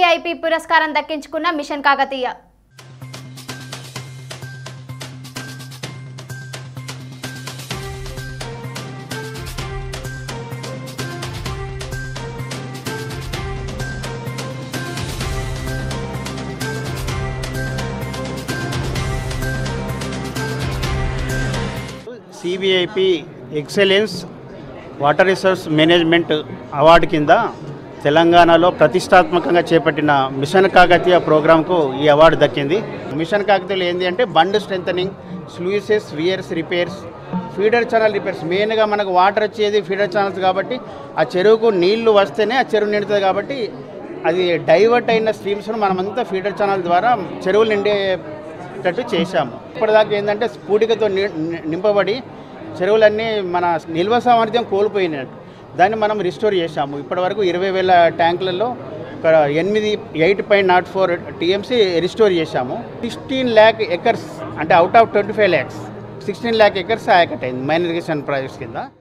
CBIP పురస్కారం దక్కించుకున్న mission Kakatiya CBIP excellence water resource management award కింద తెలంగాణలో ప్రతిష్టాత్మకంగా చేపట్టిన మిషన్ కాకతీయ ప్రోగ్రాంకు ఈ అవార్డు దక్కింది మిషన్ కాకతీయలో ఏంటి అంటే bund strengthening sluices weirs repairs feeder channel repairs మెయిన్గా మనకు వాటర్ వచ్చేది ఫీడర్ ఛానల్స్ కాబట్టి ఆ చెరువుకు నీళ్లు వస్తేనే ఆ చెరువు నిండుతుంది కాబట్టి అది డైవర్ట్ అయిన స్ట్రీమ్స్ను మనమంతా ఫీడర్ ఛానల్ ద్వారా చెరువులు నిండేటట్టు చేశాము ఇప్పటిదాకా ఏంటంటే స్ఫూటికతో ని- ని- నింపబడి చెరువులన్నీ మన నిల్వ సామర్థ్యం కోల్పోయినట్టు దాన్ని మనం రిస్టోర్ చేశాము ఇప్పటివరకు ఇరవై వేల ట్యాంకులలో ఒక ఎనిమిది eight point nought four TMC restore చేశాము సిక్స్టీన్ ల్యాక్ ఎకర్స్ అంటే out of twenty five lakhs sixteen lakh acres ayacut అయింది మైన్ ఇరిగేషన్ ప్రాజెక్ట్స్ కింద